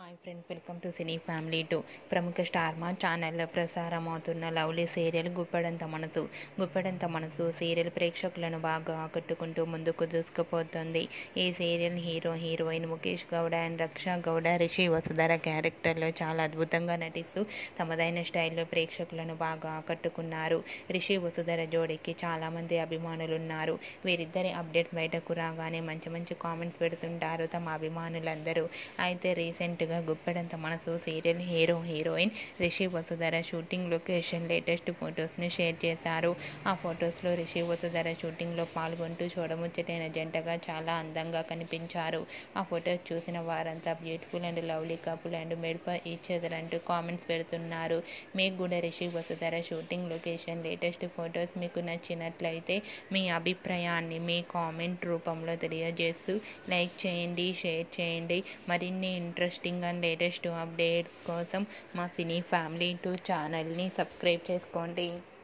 hi friends welcome to cine family two ప్రముఖ star Maa ఛానల్లో ప్రసారం అవుతున్న లవ్లీ సీరియల్ గుప్పెడంత మనసు గుప్పెడంత మనసు సీరియల్ ప్రేక్షకులను బాగా ఆకట్టుకుంటూ ముందుకు దూసుకుపోతుంది ఈ serial hero heroine Mukesh Gowda and Raksha Gowda Rishi Vasudhara క్యారెక్టర్లో చాలా అద్భుతంగా నటిస్తూ తమదైన స్టైల్లో ప్రేక్షకులను బాగా ఆకట్టుకున్నారు రిషి వసుధర జోడీకి చాలామంది అభిమానులు ఉన్నారు వీరిద్దరి అప్డేట్స్ బయటకు రాగానే మంచి మంచి కామెంట్స్ పెడుతుంటారు తమ అభిమానులందరూ అయితే రీసెంట్గా Guppedantha Manasu serial hero heroine Rishi Vasudhara shooting location latest ఫొటోస్ని షేర్ చేశారు ఆ ఫొటోస్లో రిషి వసుధర షూటింగ్లో పాల్గొంటూ చూడముచ్చటైన జంటగా చాలా అందంగా కనిపించారు ఆ ఫొటోస్ చూసిన వారంతా beautiful and lovely couple and made for each other అంటూ కామెంట్స్ పెడుతున్నారు మీకు కూడా Rishi Vasudhara shooting location latest photos మీకు నచ్చినట్లయితే మీ అభిప్రాయాన్ని మీ కామెంట్ రూపంలో తెలియజేస్తూ లైక్ చేయండి షేర్ చేయండి మరిన్ని ఇంట్రెస్టింగ్ అండ్ లేటెస్ట్ అప్డేట్స్ కోసం మా సినీ ఫ్యామిలీ టూ ఛానల్ని సబ్స్క్రైబ్ చేసుకోండి